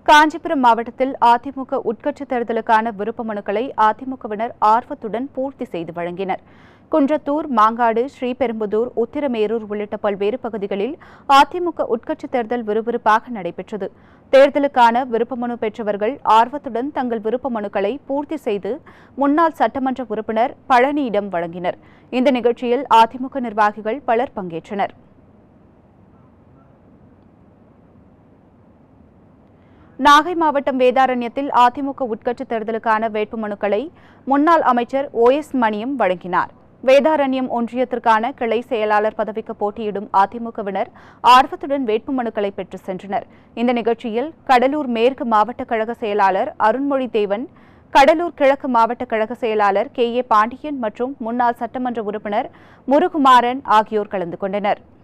காஞ்சிபுரம் மாவட்டத்தில் அதிமுக உட்கட்சித் தேர்தலுக்கான விருப்ப மனுக்களை அதிமுகவினர் ஆர்வத்துடன் பூர்த்தி செய்து வழங்கினர் குன்றத்தூர் மாங்காடு ஸ்ரீபெரும்புதூர் உத்திரமேரூர் உள்ளிட்ட பல்வேறு பகுதிகளில் அதிமுக உட்கட்சித் தேர்தல் விறுவிறுப்பாக நடைபெற்றது தேர்தலுக்கான விருப்ப மனு பெற்றவர்கள் ஆர்வத்துடன் தங்கள் விருப்ப மனுக்களை பூர்த்தி செய்து முன்னாள் சட்டமன்ற உறுப்பினர் பழனியிடம் வழங்கினர் இந்த நிகழ்ச்சியில் அதிமுக நிர்வாகிகள் பலர் பங்கேற்றனர் நாகை மாவட்டம் வேதாரண்யத்தில் அதிமுக உட்கட்சித் தேர்தலுக்கான வேட்புமனுக்களை முன்னாள் அமைச்சர் ஓ எஸ் மணியம் வழங்கினார் வேதாரண்யம் ஒன்றியத்திற்கான கிளை செயலாளர் பதவிக்கு போட்டியிடும் அதிமுகவினர் ஆர்வத்துடன் வேட்புமனுக்களை பெற்று சென்றனர் இந்த நிகழ்ச்சியில் கடலூர் மேற்கு மாவட்ட கழக செயலாளர் அருண்மொழி தேவன் கடலூர் கிழக்கு மாவட்ட கழக செயலாளர் கே ஏ பாண்டியன் மற்றும் முன்னாள் சட்டமன்ற உறுப்பினர் முருகுமாறன் ஆகியோர் கலந்து கொண்டனர்